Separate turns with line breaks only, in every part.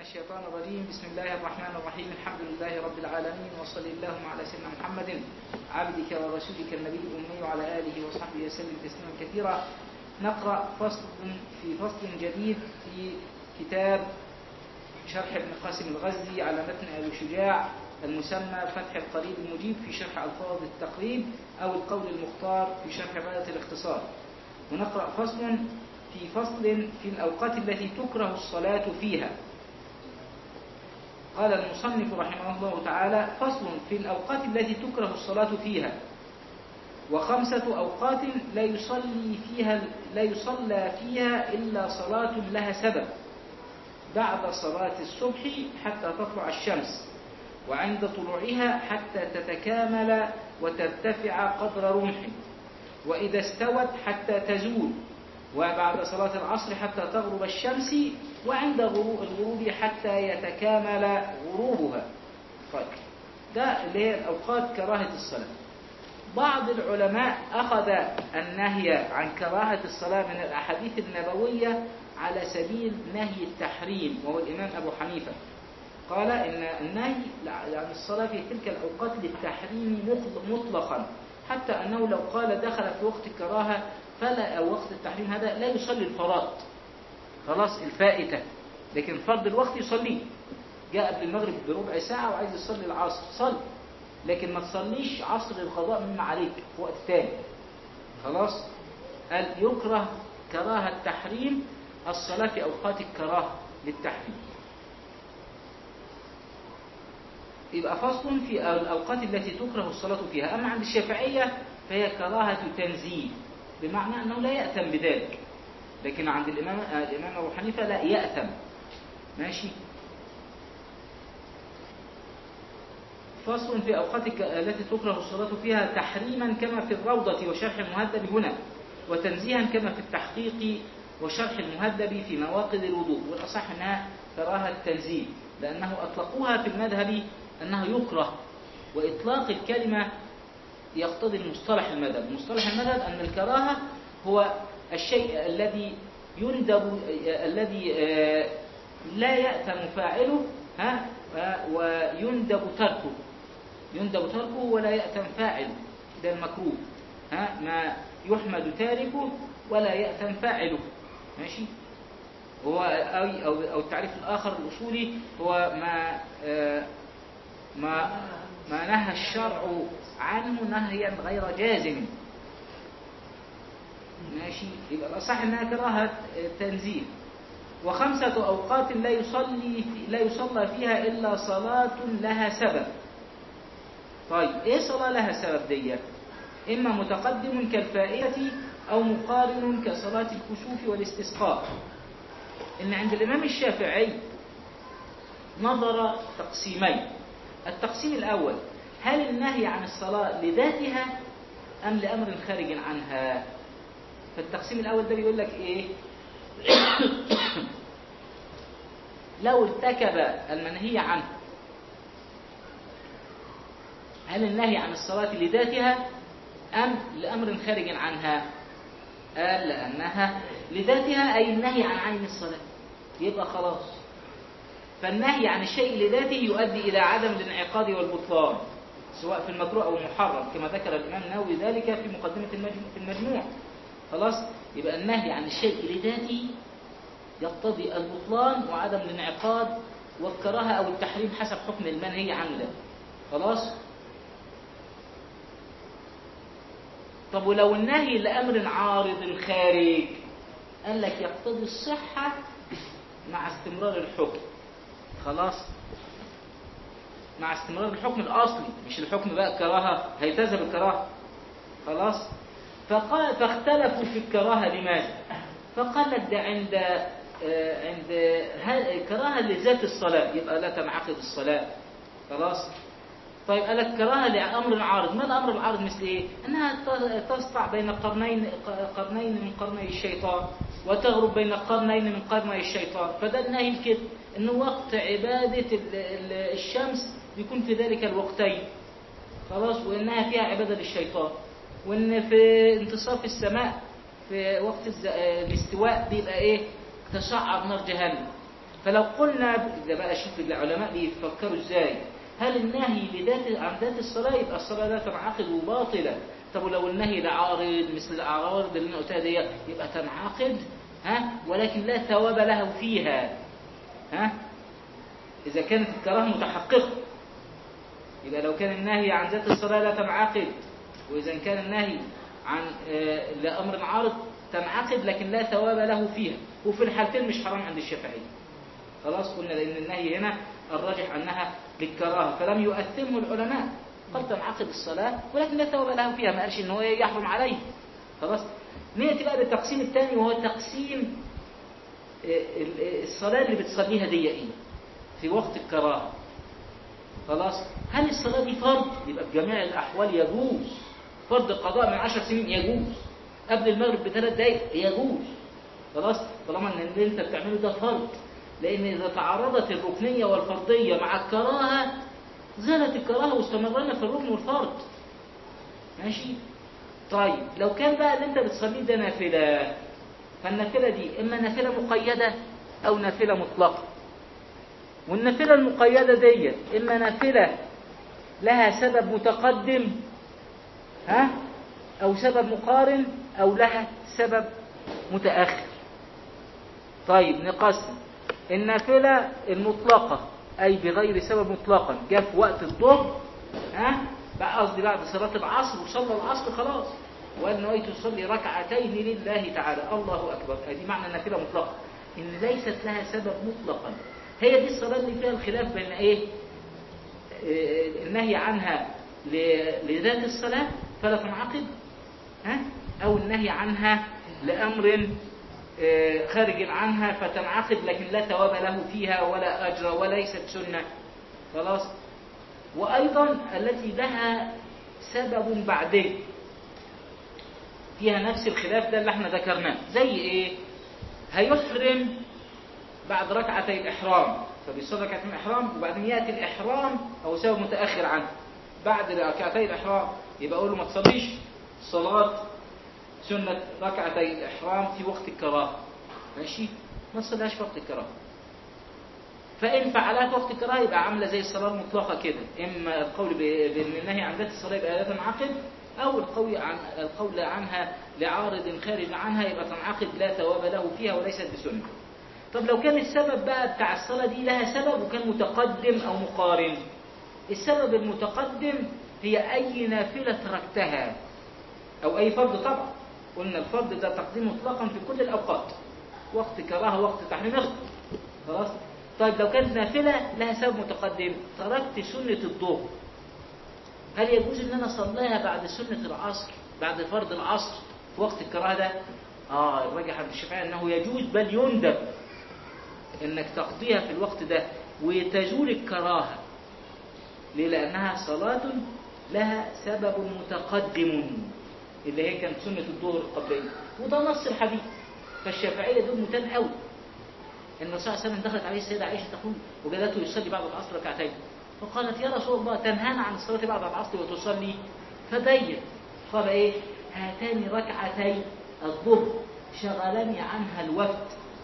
الشيطان الرجيم بسم الله الرحمن الرحيم الحمد لله رب العالمين وصل اللهم على سيدنا محمد عبدك ورسولك النبي الأمي وعلى آله وصحبه وسلم تسليما كثيرا نقرأ فصل في فصل جديد في كتاب شرح ابن قاسم الغزي على متن أبي شجاع المسمى فتح القريب المجيب في شرح ألفاظ التقريب أو القول المختار في شرح غاية الاختصار ونقرأ فصل في فصل في الأوقات التي تكره الصلاة فيها قال المصنف رحمه الله تعالى فصل في الأوقات التي تكره الصلاة فيها وخمسة أوقات لا يصلي فيها لا يصلى فيها إلا صلاة لها سبب بعد صلاة الصبح حتى تطلع الشمس وعند طلوعها حتى تتكامل وترتفع قدر رمح وإذا استوت حتى تزول وبعد صلاة العصر حتى تغرب الشمس وعند الغروب حتى يتكامل غروبها طيب ده اللي هي الأوقات كراهة الصلاة بعض العلماء أخذ النهي عن كراهة الصلاة من الأحاديث النبوية على سبيل نهي التحريم وهو الإمام أبو حنيفة قال إن النهي عن الصلاة في تلك الأوقات للتحريم مطلقا حتى أنه لو قال دخل في وقت الكراهة فلا أو وقت التحريم هذا لا يصلي الفرائض خلاص الفائتة لكن فرض الوقت يصليه جاء قبل المغرب بربع ساعة وعايز يصلي العصر صل لكن ما تصليش عصر القضاء مما عليك في وقت تاني خلاص قال يكره كراهة التحريم الصلاة في أوقات الكراهة للتحريم يبقى فصل في الأوقات التي تكره الصلاة فيها أما عند الشافعية فهي كراهة تنزيه بمعنى أنه لا يأثم بذلك لكن عند الإمام الإمام أبو حنيفة لا يأثم ماشي فصل في أوقات التي تكره الصلاة فيها تحريما كما في الروضة وشرح المهذب هنا وتنزيها كما في التحقيق وشرح المهذب في نواقض الوضوء والأصح أنها كراهة تنزيه لأنه أطلقوها في المذهب أنه يكره وإطلاق الكلمة يقتضي المصطلح المذهب مصطلح المذهب أن الكراهة هو الشيء الذي يندب الذي لا يأثم فاعله ها ويندب تركه يندب تركه ولا يأثم فاعله ده المكروه ها ما يحمد تاركه ولا يأثم فاعله ماشي هو أو أو أو التعريف الآخر الأصولي هو ما ما ما نهى الشرع عنه نهيا غير جازم ماشي يبقى الأصح أنها كراهة تنزيل وخمسة أوقات لا يصلي في لا يصلى فيها إلا صلاة لها سبب طيب إيه صلاة لها سبب دي إما متقدم كالفائدة أو مقارن كصلاة الكسوف والاستسقاء إن عند الإمام الشافعي نظر تقسيمين التقسيم الأول هل النهي عن الصلاة لذاتها أم لأمر خارج عنها فالتقسيم الأول ده بيقول لك إيه لو ارتكب المنهي عنه هل النهي عن الصلاة لذاتها أم لأمر خارج عنها قال لأنها لذاتها أي النهي عن عين الصلاة يبقى خلاص فالنهي عن الشيء لذاته يؤدي إلى عدم الانعقاد والبطلان سواء في المكروه أو المحرم كما ذكر الإمام النووي ذلك في مقدمة المجموع في المجموع خلاص يبقى النهي عن الشيء لذاته يقتضي البطلان وعدم الانعقاد والكراهة أو التحريم حسب حكم المنهي عنه خلاص طب ولو النهي لأمر عارض خارج قال لك يقتضي الصحة مع استمرار الحكم خلاص مع استمرار الحكم الأصلي مش الحكم بقى الكراهة هيتذهب الكراهة خلاص فقال فاختلفوا في الكراهة لماذا فقال لك ده عند آه عند كراهة لذات الصلاة يبقى لا تنعقد الصلاة خلاص طيب قال لك كراهة لأمر عارض ما الأمر العارض مثل إيه أنها تسطع بين قرنين قرنين من قرني الشيطان وتغرب بين قرنين من قرني الشيطان فده النهي كده أن وقت عبادة الشمس يكون في ذلك الوقتين خلاص وإنها فيها عبادة للشيطان وإن في انتصاف السماء في وقت الاستواء بيبقى إيه تشعر نار جهنم فلو قلنا ده بقى شوف العلماء بيفكروا ازاي هل النهي لذات عن ذات الصلاة يبقى الصلاة لا تنعقد وباطلة طب ولو النهي ده عارض مثل الأعراض اللي أنا قلتها دي يبقى تنعقد ها ولكن لا ثواب له فيها ها إذا كانت الكراهة متحققة يبقى لو كان النهي عن ذات الصلاة لا تنعقد وإذا كان النهي عن آه، لأمر عارض تنعقد لكن لا ثواب له فيها وفي الحالتين مش حرام عند الشافعية خلاص قلنا لأن النهي هنا الراجح أنها للكراهة فلم يؤثمه العلماء قال تنعقد الصلاة ولكن لا ثواب له فيها ما قالش إن هو يحرم عليه خلاص نأتي بقى للتقسيم الثاني وهو تقسيم آه، ال- آه، الصلاة اللي بتصليها دي إيه في وقت الكراهة خلاص هل الصلاة دي فرض يبقى في جميع الأحوال يجوز فرض القضاء من عشر سنين يجوز قبل المغرب بثلاث دقايق يجوز خلاص طالما ان اللي انت بتعمله ده فرض لان اذا تعارضت الركنيه والفرضيه مع الكراهه زالت الكراهه واستمرنا في الركن والفرض ماشي طيب لو كان بقى اللي انت بتصليه ده نافله فالنافله دي اما نافله مقيده او نافله مطلقه والنافله المقيده دي اما نافله لها سبب متقدم ها او سبب مقارن او لها سبب متاخر طيب نقسم النافله المطلقه اي بغير سبب مطلقا جاء في وقت الظهر ها بقى قصدي بعد صلاه العصر وصلى العصر خلاص وقال نويت تصلي ركعتين لله تعالى الله اكبر ادي معنى النافله مطلقه ان ليست لها سبب مطلقا هي دي الصلاه اللي فيها الخلاف بين ايه آه، النهي عنها ل- لذات الصلاة فلا تنعقد ها أو النهي عنها لأمر آه، خارج عنها فتنعقد لكن لا ثواب له فيها ولا أجر وليست سنة خلاص وأيضا التي لها سبب بعدين فيها نفس الخلاف ده اللي احنا ذكرناه زي ايه هيحرم بعد ركعتي الإحرام فبيصلي ركعتين الإحرام وبعدين يأتي الإحرام أو سبب متأخر عنه بعد ركعتي الإحرام يبقى أقول له ما تصليش صلاة سنة ركعتي الإحرام في وقت الكراهة ماشي ما تصليهاش في وقت الكراهة فإن فعلها في وقت الكراهة يبقى عاملة زي الصلاة المطلقة كده إما القول ب- بأن النهي عن ذات الصلاة يبقى لا تنعقد أو القول عن القول عنها لعارض خارج عنها يبقى تنعقد لا ثواب له فيها وليست بسنة طب لو كان السبب بقى بتاع الصلاة دي لها سبب وكان متقدم أو مقارن السبب المتقدم هي أي نافلة تركتها أو أي فرض طبعا قلنا الفرض ده تقديم مطلقا في كل الأوقات وقت كراهة وقت تحريم يخطئ خلاص طيب لو كانت نافلة لها سبب متقدم تركت سنة الظهر هل يجوز ان انا اصليها بعد سنة العصر بعد فرض العصر في وقت الكراهة ده اه الراجح عند الشافعي انه يجوز بل يندب انك تقضيها في الوقت ده وتزول الكراهة ليه لانها صلاة لها سبب متقدم اللي هي كانت سنة الظهر القبلية وده نص الحديث فالشافعية دول متان قوي ان الرسول صلى الله عليه وسلم دخلت عليه السيدة عائشة تقول وجدته يصلي بعد العصر ركعتين فقالت يا رسول الله تنهانا عن الصلاة بعد العصر وتصلي فبين قال ايه هاتان ركعتي الظهر شغلني عنها الوفد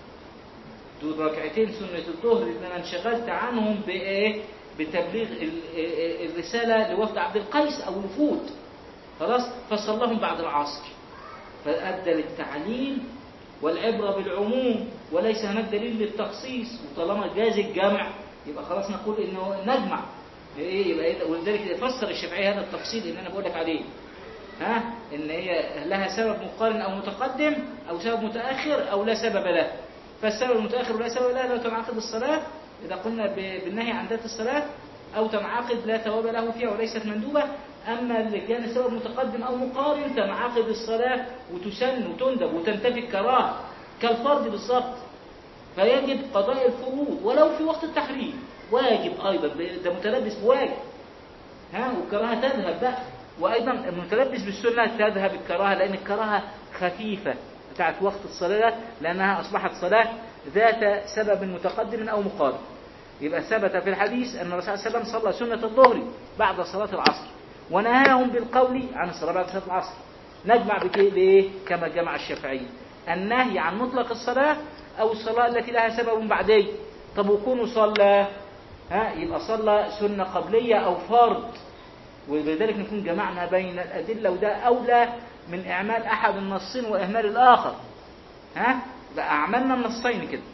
دول ركعتين سنة الظهر اللي انا انشغلت عنهم بايه بتبليغ ال- ال- الرسالة لوفد عبد القيس او وفود خلاص فصلهم بعد العصر فأدى للتعليل والعبرة بالعموم وليس هناك دليل للتخصيص وطالما جاز الجمع يبقى خلاص نقول انه نجمع ايه يبقى إيه؟ ولذلك يفسر الشافعي هذا التفصيل اللي انا بقول لك عليه ها ان هي لها سبب مقارن او متقدم او سبب متاخر او لا سبب له فالسبب المتاخر ولا سبب له لا تنعقد الصلاه اذا قلنا ب- بالنهي عن ذات الصلاه او تنعقد لا ثواب له فيها وليست مندوبه اما اللي كان السبب متقدم او مقارن تنعقد الصلاه وتسن وتندب وتنتفي الكراهه كالفرض بالظبط فيجب قضاء الفروض ولو في وقت التحريم واجب ايضا ده متلبس بواجب ها والكراهه تذهب بقى وايضا المتلبس بالسنه تذهب الكراهه لان الكراهه خفيفه بتاعت وقت الصلاه لانها اصبحت صلاه ذات سبب متقدم او مقارن يبقى ثبت في الحديث ان الرسول صلى الله عليه وسلم صلى سنه الظهر بعد صلاه العصر ونهاهم بالقول عن الصلاه بعد صلاه العصر نجمع بك- بايه كما جمع الشافعي النهي عن مطلق الصلاه او الصلاه التي لها سبب بعدي طب وكونه صلى ها يبقى صلى سنة قبلية أو فرض وبذلك نكون جمعنا بين الأدلة وده أولى من إعمال أحد النصين وإهمال الآخر ها بقى أعملنا النصين كده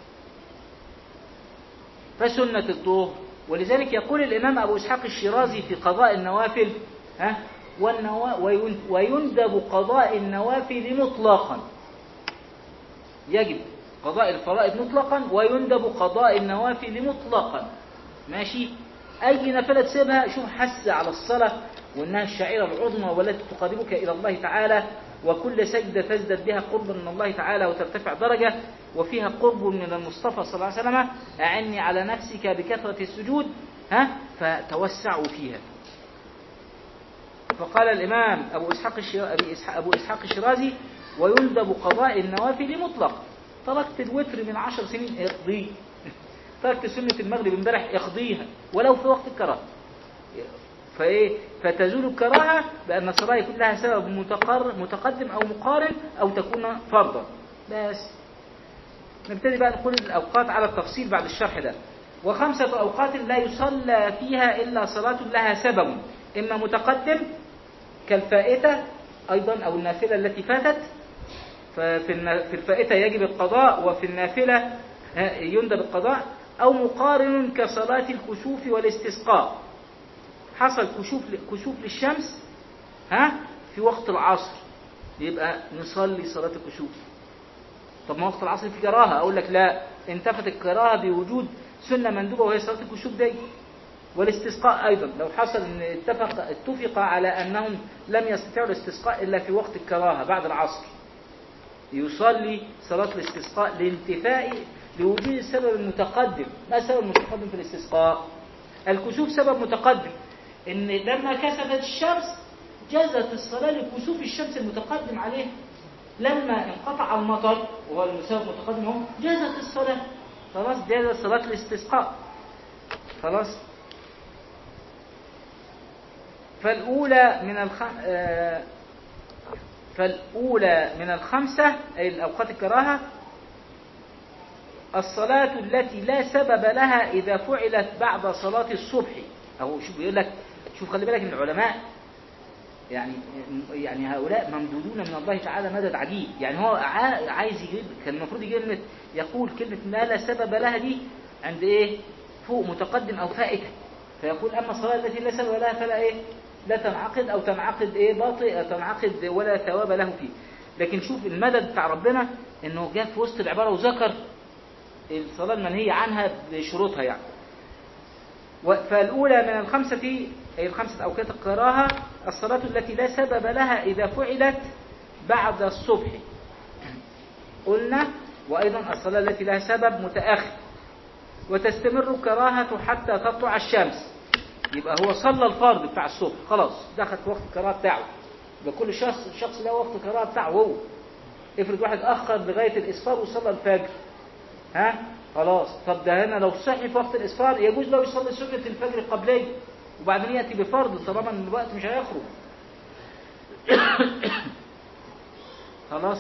فسنة الظهر ولذلك يقول الإمام أبو إسحاق الشيرازي في قضاء النوافل ها والنوا وين- ويندب قضاء النوافل مطلقا يجب قضاء الفرائض مطلقا ويندب قضاء النوافل مطلقا ماشي أي نفلة تسيبها شوف حس على الصلاة وإنها الشعيرة العظمى والتي تقربك إلى الله تعالى وكل سجدة تزدد بها قربا من الله تعالى وترتفع درجة وفيها قرب من المصطفى صلى الله عليه وسلم أعني على نفسك بكثرة السجود ها فتوسعوا فيها فقال الإمام أبو إسحاق الشرا- أبي إسحاق أبو إسحاق الشرازي ويندب قضاء النوافل مطلق تركت الوتر من عشر سنين اقضيه تركت سنة المغرب امبارح اقضيها ولو في وقت الكراهة فايه فتزول الكراهة بأن الصلاة يكون لها سبب متقر متقدم أو مقارن أو تكون فرضا بس نبتدي بقى نقول الأوقات على التفصيل بعد الشرح ده وخمسة أوقات لا يصلى فيها إلا صلاة لها سبب إما متقدم كالفائتة أيضا أو النافلة التي فاتت ففي النا- في الفائتة يجب القضاء وفي النافلة آه، يندب القضاء أو مقارن كصلاة الكسوف والاستسقاء حصل كسوف كسوف للشمس ها في وقت العصر يبقى نصلي صلاة الكسوف طب ما وقت العصر في كراهة أقول لك لا انتفت الكراهة بوجود سنة مندوبة وهي صلاة الكسوف دي والاستسقاء أيضا لو حصل أن اتفق, اتفق على أنهم لم يستطيعوا الاستسقاء إلا في وقت الكراهة بعد العصر يصلي صلاة الاستسقاء لانتفاء لوجود السبب المتقدم ما السبب المتقدم في الاستسقاء الكسوف سبب متقدم ان لما كسفت الشمس جازت الصلاة لكسوف الشمس المتقدم عليه لما انقطع المطر وهو السبب المتقدم هو جازت الصلاة خلاص جازت صلاة الاستسقاء خلاص فالأولى من الخ... آه، فالأولى من الخمسة أي الأوقات الكراهة الصلاة التي لا سبب لها إذا فعلت بعد صلاة الصبح أو شوف بيقول لك شوف خلي بالك من العلماء يعني يعني هؤلاء ممدودون من الله تعالى مدد عجيب يعني هو عا- عايز يجيب كان المفروض يجيب كلمة يقول كلمة ما لا سبب لها دي عند إيه فوق متقدم أو فائتة فيقول أما الصلاة التي لا سبب لها فلا إيه لا تنعقد أو تنعقد إيه باطئ تنعقد ولا ثواب له فيه لكن شوف المدد بتاع ربنا إنه جاء في وسط العبارة وذكر الصلاة المنهية عنها بشروطها يعني و- فالأولى من الخمسة أي الخمسة أوقات الكراهة الصلاة التي لا سبب لها إذا فعلت بعد الصبح قلنا وأيضا الصلاة التي لها سبب متأخر وتستمر الكراهة حتى تطلع الشمس يبقى هو صلى الفرض بتاع الصبح خلاص دخل في وقت الكراهة بتاعه يبقى كل شخص شخص له وقت الكراهة بتاعه هو افرض واحد أخر لغاية الإسفار وصلى الفجر ها خلاص طب ده هنا لو صحي في وقت الإسفار يجوز له يصلي سنة الفجر القبلية وبعدين يأتي بفرض طالما ان الوقت مش هيخرج خلاص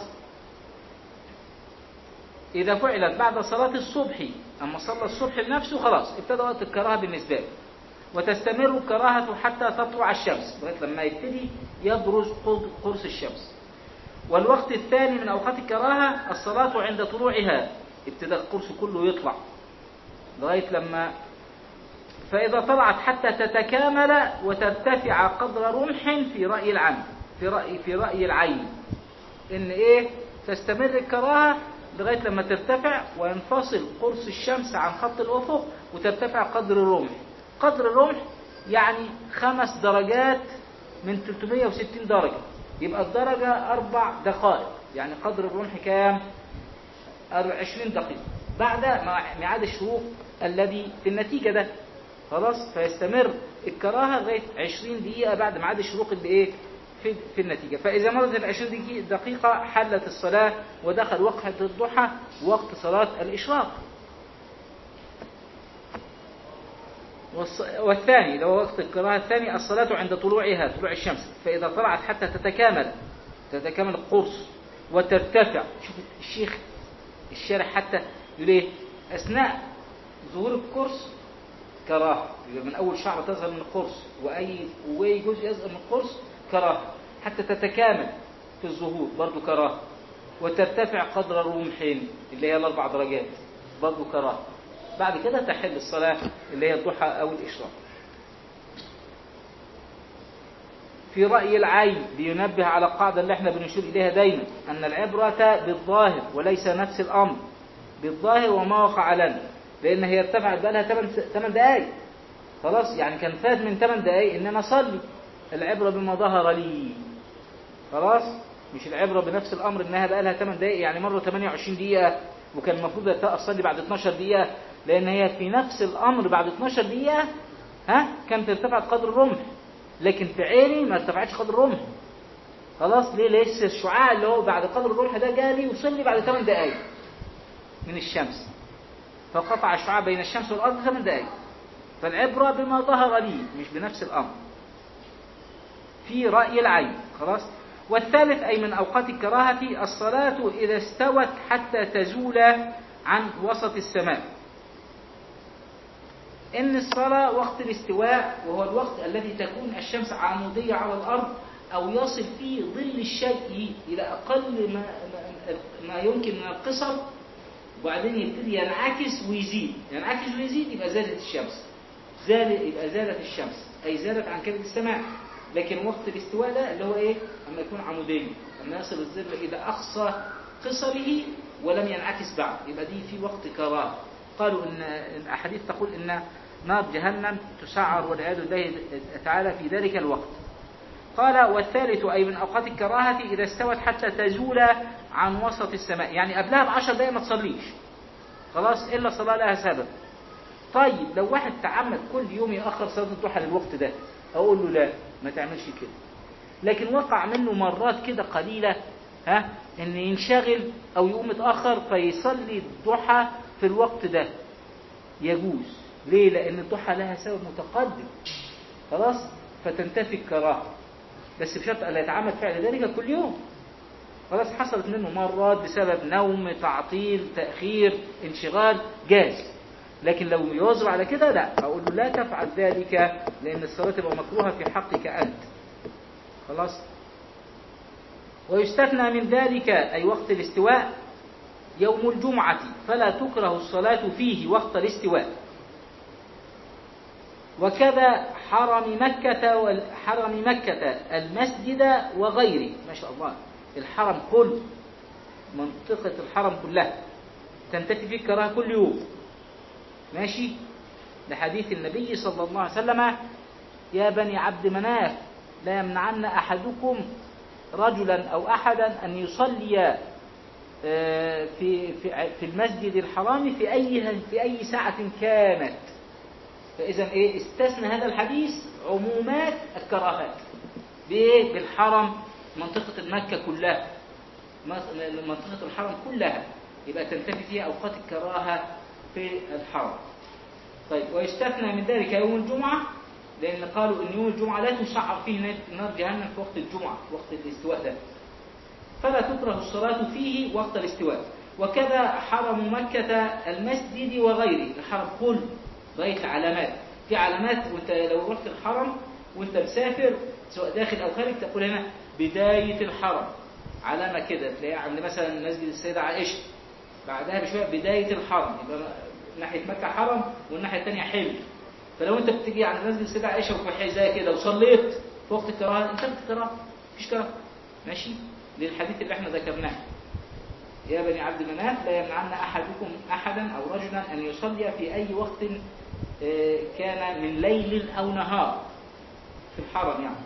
إذا فعلت بعد صلاة الصبح أما صلى الصبح لنفسه خلاص ابتدى وقت الكراهة بالنسبة له وتستمر الكراهة حتى تطلع الشمس لغاية لما يبتدي يبرز قد- قرص الشمس والوقت الثاني من أوقات الكراهة الصلاة عند طلوعها ابتدى القرص كله يطلع لغاية لما فإذا طلعت حتى تتكامل وترتفع قدر رمح في رأي العين في رأي في رأي العين إن إيه تستمر الكراهة لغاية لما ترتفع وينفصل قرص الشمس عن خط الأفق وترتفع قدر الرمح قدر الرمح يعني خمس درجات من 360 درجة يبقى الدرجة أربع دقائق يعني قدر الرمح كام؟ 20 دقيقة بعد مع- ميعاد الشروق الذي في النتيجة ده خلاص فيستمر الكراهة لغاية 20 دقيقة بعد ميعاد الشروق اللي ايه في, في النتيجة فإذا مرت ال 20 دقيقة- دقيقة حلت الصلاة ودخل وقت الضحى وقت صلاة الإشراق والص- والثاني لو وقت الكراهة الثاني الصلاة عند طلوعها طلوع الشمس فإذا طلعت حتى تتكامل تتكامل القرص وترتفع شوف الشيخ الشارح حتى يقول ايه أثناء ظهور القرص كراهة يبقى من أول شعر تظهر من القرص وأي وأي جزء يظهر من القرص كراهة حتى تتكامل في الظهور برضو كراهة وترتفع قدر الرمحين اللي هي الأربع درجات برضو كراهة بعد كده تحل الصلاة اللي هي الضحى أو الإشراق في رأي العين بينبه على القاعدة اللي احنا بنشير إليها دايما أن العبرة بالظاهر وليس نفس الأمر بالظاهر وما وقع لنا لأن هي ارتفعت بقى لها 8 8 دقايق خلاص يعني كان فات من 8 دقايق إن أنا أصلي العبرة بما ظهر لي خلاص مش العبرة بنفس الأمر إنها بقى لها 8 دقايق يعني مرة 28 دقيقة وكان المفروض أصلي بعد 12 دقيقة لأن هي في نفس الأمر بعد 12 دقيقة ها كانت ارتفعت قدر الرمح لكن في عيني ما ارتفعتش قدر الرمح خلاص ليه لسه الشعاع اللي هو بعد قدر الرمح ده جالي وصل بعد 8 دقايق من الشمس فقطع الشعاع بين الشمس والأرض 8 دقايق فالعبرة بما ظهر لي مش بنفس الأمر في رأي العين خلاص والثالث أي من أوقات الكراهة الصلاة إذا استوت حتى تزول عن وسط السماء إن الصلاة وقت الاستواء وهو الوقت الذي تكون الشمس عمودية على الأرض أو يصل فيه ظل الشيء إلى أقل ما, ما يمكن من القصر وبعدين يبتدي ينعكس ويزيد ينعكس ويزيد يبقى زادت الشمس زال يبقى زالت الشمس أي زالت عن كبد السماء لكن وقت الاستواء ده اللي هو إيه أما يكون عمودي أما يصل الظل إلى أقصى قصره ولم ينعكس بعد يبقى دي في وقت كراهه قالوا إن الأحاديث تقول إن نار جهنم تسعر والعياذ بالله تعالى في ذلك الوقت قال والثالث أي من أوقات الكراهة إذا استوت حتى تزول عن وسط السماء يعني قبلها بعشر دقائق ما تصليش خلاص إلا صلاة لها سبب طيب لو واحد تعمد كل يوم يأخر صلاة الضحى للوقت ده أقول له لا ما تعملش كده لكن وقع منه مرات كده قليلة ها إن ينشغل أو يقوم متأخر فيصلي الضحى في الوقت ده يجوز ليه لأن الضحى لها سبب متقدم خلاص فتنتفي الكراهة بس بشرط ألا يتعمد فعل ذلك كل يوم خلاص حصلت منه مرات بسبب نوم تعطيل تأخير انشغال جاز لكن لو يواظب على كده لا أقول له لا تفعل ذلك لأن الصلاة تبقى مكروهة في حقك أنت خلاص ويستثنى من ذلك أي وقت الاستواء يوم الجمعة فلا تكره الصلاة فيه وقت الاستواء وكذا حرم مكة حرم مكة المسجد وغيره ما شاء الله الحرم كله منطقة الحرم كلها تنتفي فيه الكراهة كل يوم ماشي لحديث النبي صلى الله عليه وسلم يا بني عبد مناف لا يمنعن أحدكم رجلا أو أحدا أن يصلي في في في المسجد الحرام في أي في أي ساعة كانت فإذا إيه استثنى هذا الحديث عمومات الكراهات بإيه بالحرم منطقة مكة كلها منطقة الحرم كلها يبقى تنتفي فيها أوقات الكراهة في الحرم طيب ويستثنى من ذلك يوم الجمعة لأن قالوا أن يوم الجمعة لا تسعر فيه نار جهنم في وقت الجمعة وقت الاستواء ده فلا تكره الصلاة فيه وقت الاستواء وكذا حرم مكة المسجد وغيره الحرم كله لغاية علامات في علامات وانت لو رحت الحرم وانت مسافر سواء داخل او خارج تقول هنا بداية الحرم علامة كده تلاقيها عند مثلا مسجد السيدة عائشة بعدها بشوية بداية الحرم يبقى ناحية مكة حرم والناحية الثانية حلم فلو انت بتيجي عند مسجد السيدة عائشة وفي حذاء كده وصليت في وقت الكراهة انت الكراهة مفيش كراهة ماشي للحديث اللي احنا ذكرناه يا بني عبد مناف لا يمنعن احدكم احدا او رجلا ان يصلي في اي وقت كان من ليل أو نهار في الحرم يعني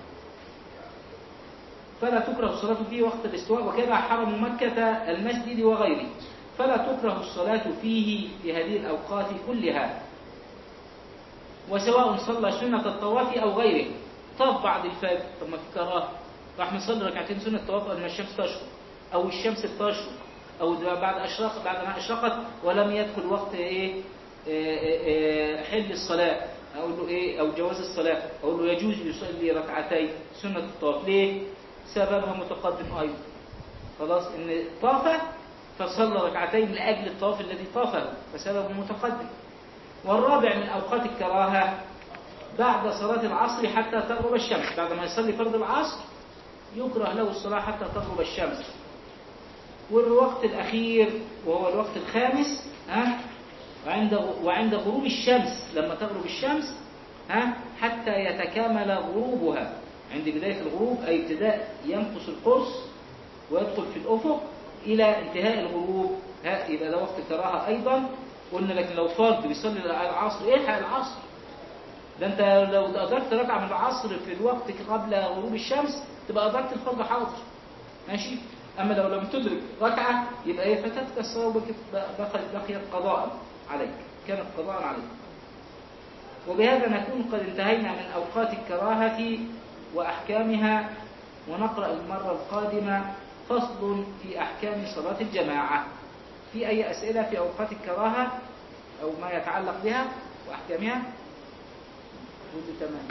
فلا تكره الصلاة فيه وقت الاستواء وكذا حرم مكة المسجد وغيره فلا تكره الصلاة فيه في هذه الأوقات كلها وسواء صلى سنة الطواف أو غيره طاف بعد الفجر طب ما في كراهة راح نصلي ركعتين سنة الطواف قبل ما الشمس تشرق أو الشمس تشرق أو بعد أشرق بعد ما أشرقت ولم يدخل وقت إيه حل الصلاة أقول له إيه أو جواز الصلاة أقول له يجوز يصلي ركعتين سنة الطواف ليه؟ سببها متقدم أيضا خلاص إن طاف فصلى ركعتين لأجل الطواف الذي طافه فسببه متقدم والرابع من أوقات الكراهة بعد صلاة العصر حتى تغرب الشمس بعد ما يصلي فرض العصر يكره له الصلاة حتى تغرب الشمس والوقت الأخير وهو الوقت الخامس ها وعند وعند غروب الشمس لما تغرب الشمس ها حتى يتكامل غروبها عند بداية الغروب أي ابتداء ينقص القرص ويدخل في الأفق إلى انتهاء الغروب ها يبقى ده وقت الكراهة أيضا قلنا لكن لو فرد بيصلي العصر الحق العصر ده انت لو أدركت ركعة من العصر في الوقت قبل غروب الشمس تبقى أدركت الفرض حاضر ماشي أما لو لم تدرك ركعة يبقى هي فاتتك الصلاة وبقيت بقيت قضاء عليك كانت قضاء عليك وبهذا نكون قد انتهينا من أوقات الكراهة وأحكامها ونقرأ المرة القادمة فصل في أحكام صلاة الجماعة في أي أسئلة في أوقات الكراهة أو ما يتعلق بها وأحكامها قول تمام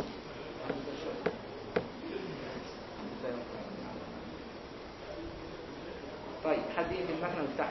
طيب حد يقفل المكنة ويفتحها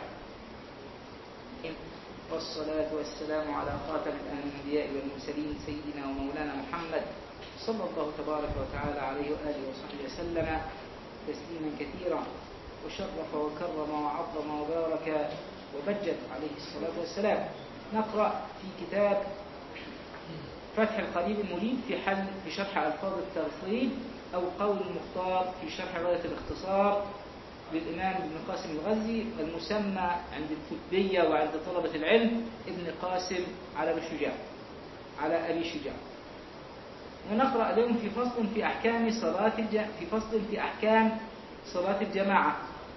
والصلاة والسلام على خاتم الأنبياء والمرسلين سيدنا ومولانا محمد صلى الله تبارك وتعالى عليه وآله وصحبه وسلم تسليما كثيرا وشرف وكرم وعظم وبارك وبجد عليه الصلاة والسلام نقرأ في كتاب فتح القريب المريد في حل في شرح ألفاظ الترصيد أو قول المختار في شرح غاية الاختصار للإمام ابن قاسم الغزي المسمى عند الكتبية وعند طلبة العلم ابن قاسم على ابي شجاع على أبي شجاع ونقرأ اليوم في فصل في أحكام صلاة الج... في فصل في أحكام صلاة الجماعة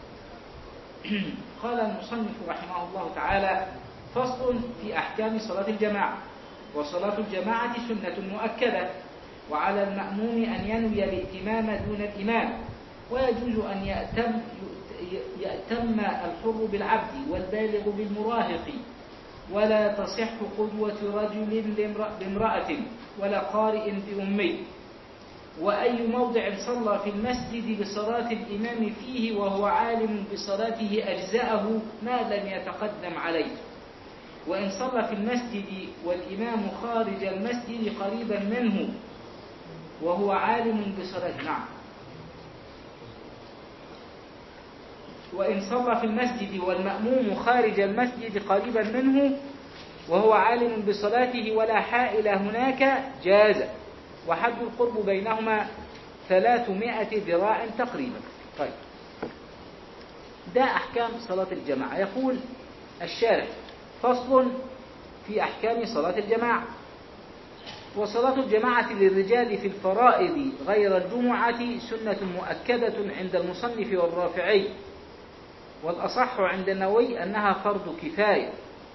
قال المصنف رحمه الله تعالى فصل في أحكام صلاة الجماعة وصلاة الجماعة سنة مؤكدة وعلى المأموم أن ينوي الائتمام دون الإمام ويجوز أن يأتم, يأتم الحر بالعبد والبالغ بالمراهق ولا تصح قدوة رجل بامرأة ولا قارئ بأمي وأي موضع صلى في المسجد بصلاة الإمام فيه وهو عالم بصلاته أجزاءه ما لم يتقدم عليه وإن صلى في المسجد والإمام خارج المسجد قريبا منه وهو عالم بصلاته نعم وإن صلى في المسجد والمأموم خارج المسجد قريبا منه وهو عالم بصلاته ولا حائل هناك جاز وحد القرب بينهما ثلاثمائة ذراع تقريبا طيب ده أحكام صلاة الجماعة يقول الشارع فصل في أحكام صلاة الجماعة وصلاة الجماعة للرجال في الفرائض غير الجمعة سنة مؤكدة عند المصنف والرافعي والأصح عند النووي أنها فرض كفاية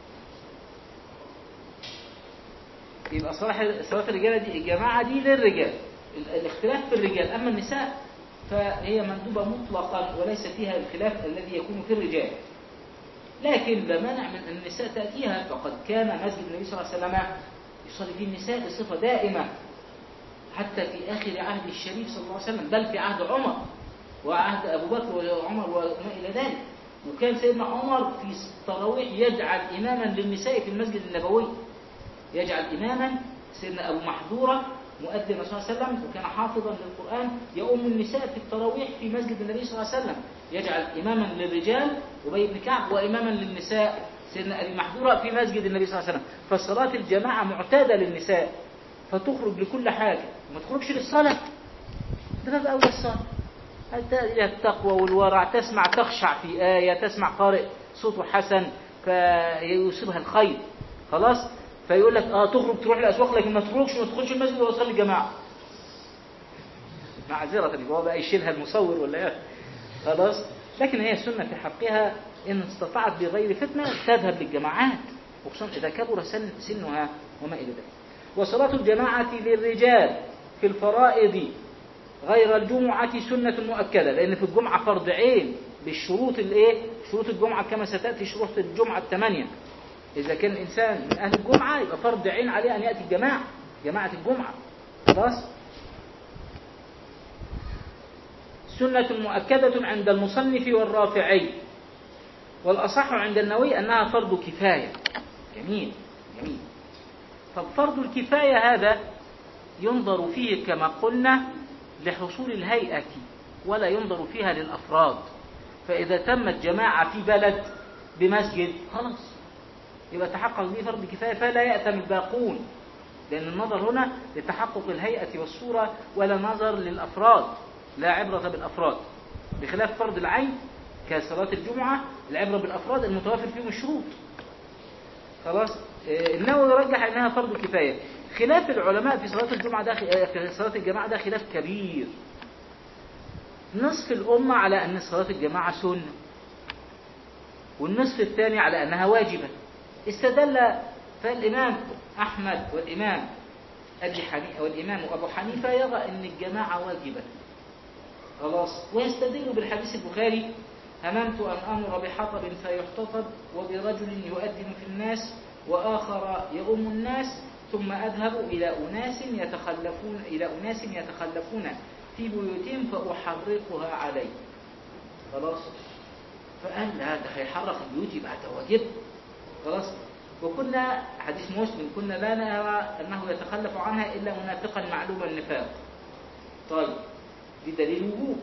يبقى صلاة صلاة الرجال دي الجماعة دي للرجال الاختلاف في الرجال أما النساء فهي مندوبة مطلقا وليس فيها الخلاف الذي يكون في الرجال لكن لا مانع من أن النساء تأتيها فقد كان مسجد النبي صلى الله عليه وسلم يصلي فيه النساء بصفة دائمة حتى في آخر عهد الشريف صلى الله عليه وسلم بل في عهد عمر وعهد أبو بكر وعمر وما إلى ذلك وكان سيدنا عمر في التراويح يجعل إماما للنساء في المسجد النبوي يجعل إماما سيدنا أبو محذورة مؤذن صلى الله عليه وسلم وكان حافظا للقرآن يؤم النساء في التراويح في مسجد النبي صلى الله عليه وسلم يجعل إماما للرجال أبي بن كعب وإماما للنساء سيدنا أبي محذورة في مسجد النبي صلى الله عليه وسلم فالصلاة الجماعة معتادة للنساء فتخرج لكل حاجة وما تخرجش للصلاة ده باب أولى الصلاة إلى التقوى والورع تسمع تخشع في آية تسمع قارئ صوته حسن فيصيبها الخير خلاص فيقول لك اه تخرج تروح الاسواق لكن ما تخرجش ما تدخلش المسجد ولا تصلي الجماعه معذرة هو بقى يشيلها المصور ولا ايه خلاص لكن هي السنة في حقها إن استطاعت بغير فتنة تذهب للجماعات وخصوصا إذا كبر سن سنها وما إلى ذلك وصلاة الجماعة للرجال في الفرائض غير الجمعة سنة مؤكدة لأن في الجمعة فرض عين بالشروط الايه شروط الجمعة كما ستأتي شروط الجمعة الثمانية إذا كان الإنسان من أهل الجمعة يبقى فرض عين عليه أن يأتي الجماعة جماعة الجمعة خلاص سنة مؤكدة عند المصنف والرافعي والأصح عند النووي أنها فرض كفاية جميل جميل طب فرض الكفاية هذا ينظر فيه كما قلنا لحصول الهيئة ولا ينظر فيها للأفراد فإذا تمت جماعة في بلد بمسجد خلاص يبقى تحقق به فرض كفاية فلا يأتم الباقون لأن النظر هنا لتحقق الهيئة والصورة ولا نظر للأفراد لا عبرة بالأفراد بخلاف فرض العين كصلاة الجمعة العبرة بالأفراد المتوافر فيهم الشروط خلاص آه، النووي رجح أنها فرض كفاية خلاف العلماء في صلاة الجمعة ده آه، في صلاة الجماعة ده خلاف كبير نصف الأمة على أن صلاة الجماعة سنة والنصف الثاني على أنها واجبة استدل فالإمام أحمد والإمام أبي حنيفة والإمام أبو حنيفة يرى أن الجماعة واجبة خلاص ويستدل بالحديث البخاري هممت أن أمر بحطب فيحتطب وبرجل يؤذن في الناس وآخر يؤم الناس ثم أذهب إلى أناس يتخلفون إلى أناس يتخلفون في بيوتهم فأحرقها عليه خلاص فقال لا ده هيحرق البيوت يبقى ده واجب خلاص وكنا حديث مسلم كنا لا نرى أنه يتخلف عنها إلا منافقا معلوم النفاق طيب دي دليل وجوب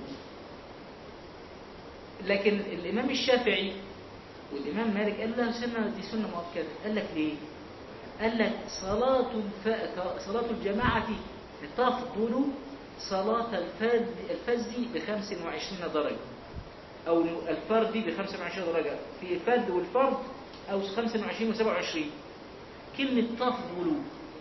لكن الإمام الشافعي والإمام مالك قال لا سنة دي سنة مؤكدة قال لك ليه قال لك صلاة الف... صلاة الجماعة تفضل صلاة الفرد الفز ب 25 درجة أو الفرد ب 25 درجة في الفرد والفرد أو 25 و 27 كلمة تفضل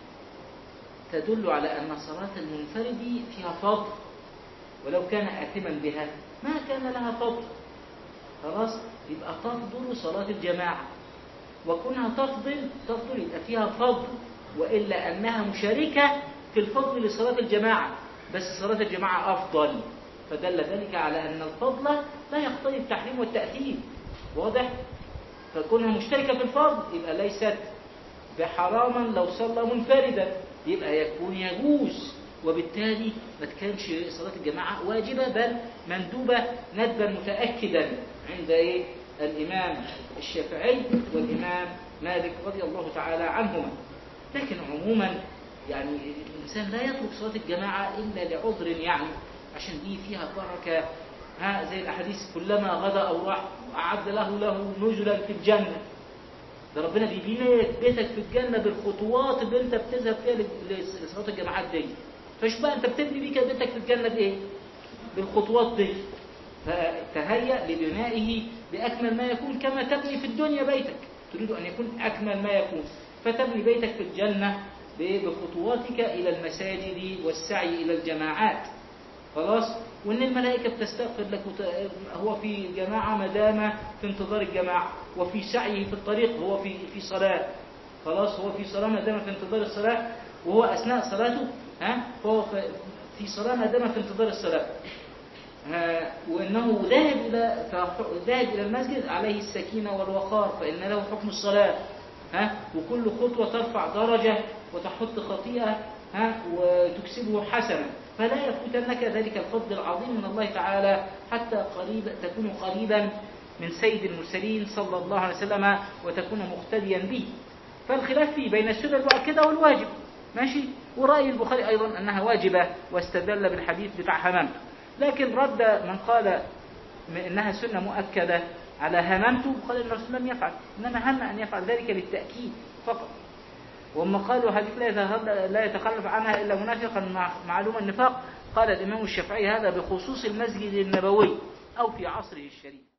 تدل على أن صلاة المنفرد فيها فضل ولو كان آثما بها ما كان لها فضل خلاص يبقى تفضل صلاة الجماعة وكونها تفضل تفضل يبقى فيها فضل وإلا أنها مشاركة في الفضل لصلاة الجماعة بس صلاة الجماعة أفضل فدل ذلك على أن الفضل لا يقتضي التحريم والتأثير واضح؟ فكونها مشتركة في الفرض يبقى ليست بحراما لو صلى منفردا يبقى يكون يجوز وبالتالي ما تكونش صلاة الجماعة واجبة بل مندوبة ندبا متأكدا عند إيه؟ الإمام الشافعي والإمام مالك رضي الله تعالى عنهما لكن عموما يعني الإنسان لا يترك صلاة الجماعة إلا لعذر يعني عشان دي فيها بركة ها زي الأحاديث كلما غدا أو راح أعد له له نزلا في الجنة ده ربنا بيبين لك بيتك في الجنة بالخطوات اللي أنت بتذهب فيها لصلاة الجماعات دي فش بقى أنت بتبني بيك بيتك في الجنة بإيه؟ بالخطوات دي فتهيأ لبنائه بأكمل ما يكون كما تبني في الدنيا بيتك تريد أن يكون أكمل ما يكون فتبني بيتك في الجنة بخطواتك إلى المساجد والسعي إلى الجماعات خلاص وان الملائكة بتستغفر لك وت... هو في جماعة ما دام في انتظار الجماعة وفي سعيه في الطريق هو في في صلاة خلاص هو في صلاة ما دام في انتظار الصلاة وهو أثناء صلاته ها فهو في صلاة ما دام في انتظار الصلاة ها وإنه ذاهب إلى ذاهب إلى المسجد عليه السكينة والوقار فإن له حكم الصلاة ها وكل خطوة ترفع درجة وتحط خطيئة ها وتكسبه حسنة فلا يفوتنك ذلك الفضل العظيم من الله تعالى حتى قريب تكون قريبا من سيد المرسلين صلى الله عليه وسلم وتكون مقتديا به فالخلاف فيه بين السنة المؤكدة والواجب ماشي ورأي البخاري أيضا أنها واجبة واستدل بالحديث بتاع هممت لكن رد من قال إنها سنة مؤكدة على هممته قال إن الرسول لم يفعل إنما هم أن يفعل ذلك للتأكيد فقط وهم قالوا حديث لا يتخلف عنها إلا منافقا معلوم النفاق قال الإمام الشافعي هذا بخصوص المسجد النبوي أو في عصره الشريف